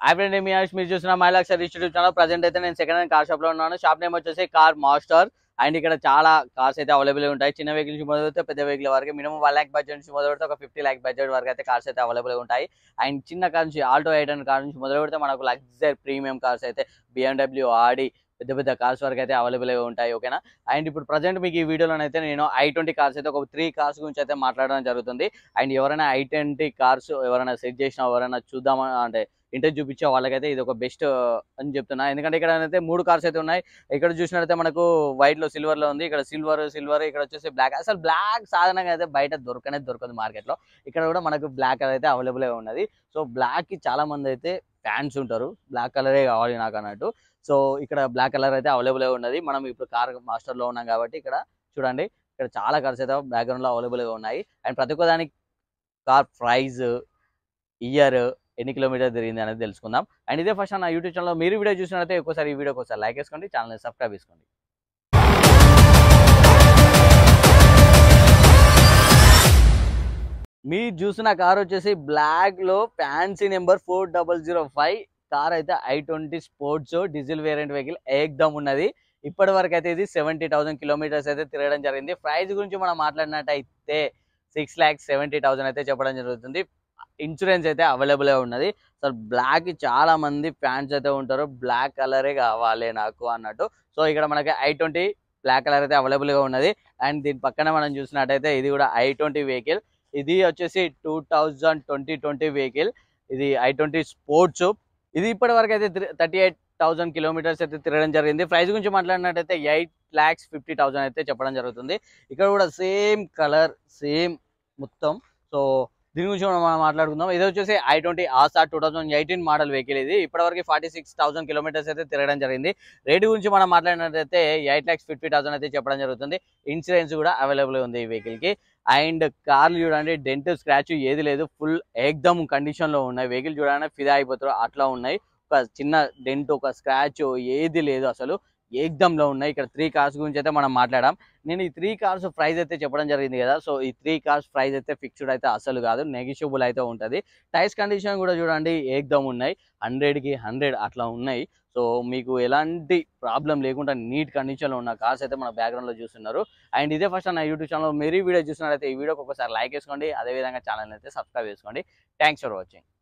hi friend మీ ఆయుష్ మీరు చూసిన my luxury YouTube channel present అయితే నేను సెకండ్ హ్యాండ్ కార్ షాప్ లో ఉన్నాను షాప్ నేమ్ వచ్చేసి కార్ మాస్టర్ అండ్ ఇక్కడ చాలా కార్స్ అయితే అవైలబుల్ ఉంటాయి చిన్న వెహికల్ నుంచి మొదలు పెడితే పెద్ద వెహికల్ వరకు మినిమం వన్ ల్యాక్ బడ్జెట్ నుంచి మొదలు పెడితే ఒక ఫిఫ్టీ ల్యాక్ బడ్జెట్ వరకు అయితే కార్స్ అయితే అవైలబుల్ ఉంటాయి అండ్ చిన్న కార్ నుంచి ఆల్టో ఎయిట్ హండ్రెడ్ కార్ నుంచి మొదలు పెడితే మనకు లగ్జర్ ప్రీమియం కార్స్ అయితే బిఎండబ్ల్యూ ఆడి పెద్ద పెద్ద కార్స్ వరకు అయితే అవైలబుల్ ఉంటాయి ఓకేనా అండ్ ఇప్పుడు ప్రజెంట్ మీకు ఈ వీడియోలోనైతే నేను ఐ ట్వంటీ కార్స్ అయితే ఒక త్రీ కార్స్ గురించి అయితే మాట్లాడడం జరుగుతుంది అండ్ ఎవరైనా ఐ ట్వంటీ కార్స్ ఎవరైనా సెట్ చేసినా ఎవరైనా చూద్దామా అంటే ఇంటర్ చూపించే వాళ్ళకైతే ఇది ఒక బెస్ట్ అని చెప్తున్నా ఎందుకంటే ఇక్కడ అయితే మూడు కార్స్ అయితే ఉన్నాయి ఇక్కడ చూసినట్లయితే మనకు వైట్ లో సిల్వర్ లో ఉంది ఇక్కడ సిల్వర్ సిల్వర్ ఇక్కడ వచ్చేసి బ్లాక్ అసలు బ్లాక్ సాధారణంగా అయితే బయట దొరకనే దొరకదు మార్కెట్ లో ఇక్కడ కూడా మనకు బ్లాక్ కలర్ అయితే అవైలబుల్ ఉన్నది సో బ్లాక్ కి చాలా మంది అయితే ఫ్యాన్స్ ఉంటారు బ్లాక్ కలరే కావాలి నాకు అన్నట్టు సో ఇక్కడ బ్లాక్ కలర్ అయితే అవైలబుల్ ఉన్నది మనం ఇప్పుడు కార్ మాస్టర్ లో ఉన్నాం కాబట్టి ఇక్కడ చూడండి ఇక్కడ చాలా కార్స్ అయితే బ్యాక్గ్రౌండ్ లో అవైలబుల్ గా ఉన్నాయి అండ్ ప్రతి ఒక్క దానికి కార్ ప్రైజ్ ఇయర్ ఎన్ని కిలోమీటర్ తిరిగింది అనేది తెలుసుకుందాం అండ్ ఇదే ఫస్ట్ నా యూట్యూబ్ ఛానల్ మీరు వీడియో చూసినట్లయితే ఒకసారి ఈ వీడియోకి ఒకసారి లైక్ వేసుకోండి ఛానల్ సబ్స్క్రైబ్ చేసుకోండి మీరు చూసిన కార్ వచ్చేసి బ్లాక్ లో fancy number four double zero five car అయితే I twenty sports diesel variant vehicle ఏకదమ్ ఉన్నది ఇప్పటి వరకు అయితే ఇది సెవెంటీ థౌసండ్ కిలోమీటర్స్ అయితే తిరగడం జరిగింది ప్రైస్ గురించి మనం మాట్లాడినట్టయితే సిక్స్ ల్యాక్స్ సెవెంటీ థౌసండ్ అయితే చెప్పడం జరుగుతుంది ఇన్సూరెన్స్ అయితే అవైలబుల్ ఉన్నది సో బ్లాక్ చాలా మంది ఫ్యాన్స్ అయితే ఉంటారు బ్లాక్ కలరే కావాలి నాకు అన్నట్టు సో ఇక్కడ మనకి ఐ ట్వంటీ బ్లాక్ కలర్ అయితే అవైలబుల్ గా ఉన్నది అండ్ దీని పక్కన మనం చూసినట్టయితే ఇది కూడా ఐ ట్వంటీ వెహికల్ ఇది వచ్చేసి two thousand twenty twenty vehicle ఇది ఐ ట్వంటీ స్పోర్ట్స్ ఇది ఇప్పటి వరకు అయితే థర్టీ ఎయిట్ థౌసండ్ కిలోమీటర్స్ అయితే తిరగడం జరిగింది ప్రైస్ గురించి మాట్లాడినట్టయితే ఎయిట్ ల్యాక్స్ ఫిఫ్టీ థౌసండ్ అయితే చెప్పడం జరుగుతుంది ఇక్కడ కూడా సేమ్ కలర్ సేమ్ మొత్తం సో దీని గురించి మనం మాట్లాడుకుందాం ఇది వచ్చేసి I twenty Asta two thousand eighteen model vehicle ఇది ఇప్పటివరకు ఫార్టీ సిక్స్ థౌసండ్ కిలోమీటర్స్ అయితే తిరగడం జరిగింది రేటు గురించి మనం మాట్లాడినట్టయితే ఎయిట్ ల్యాక్స్ ఫిఫ్టీ థౌసండ్ అయితే చెప్పడం జరుగుతుంది ఇన్సూరెన్స్ కూడా అవైలబుల్ ఉంది ఈ వెహికల్ కి అండ్ కార్లు చూడండి డెంట్ స్క్రాచ్ ఏది లేదు ఫుల్ ఏకదమ్ కండిషన్ లో ఉన్నాయి వెహికల్ చూడండి ఫిదా అయిపోతారు అట్లా ఉన్నాయి ఒక చిన్న డెంట్ ఒక స్క్రాచ్ ఏది లేదు అసలు ఏకదమ్ లో ఉన్నాయి ఇక్కడ త్రీ కార్స్ గురించి అయితే మనం మాట్లాడాం నేను ఈ త్రీ కార్స్ ప్రైస్ అయితే చెప్పడం జరిగింది కదా సో ఈ త్రీ కార్స్ ప్రైస్ అయితే ఫిక్స్డ్ అయితే అసలు కాదు నెగిషియబుల్ అయితే ఉంటుంది టైర్స్ కండిషన్ కూడా చూడండి ఏకదమ్ ఉన్నాయి హండ్రెడ్కి హండ్రెడ్ అట్లా ఉన్నాయి సో మీకు ఎలాంటి ప్రాబ్లం లేకుండా నీట్ కండిషన్లో ఉన్న కార్స్ అయితే మన బ్యాక్గ్రౌండ్లో చూస్తున్నారు అండ్ ఇదే ఫస్ట్ నా యూట్యూబ్ ఛానల్ మీరు వీడియో చూసినట్లయితే ఈ వీడియోకి ఒకసారి లైక్ వేసుకోండి అదేవిధంగా ఛానల్ అయితే సబ్స్క్రైబ్ చేసుకోండి థ్యాంక్స్ ఫర్ వాచింగ్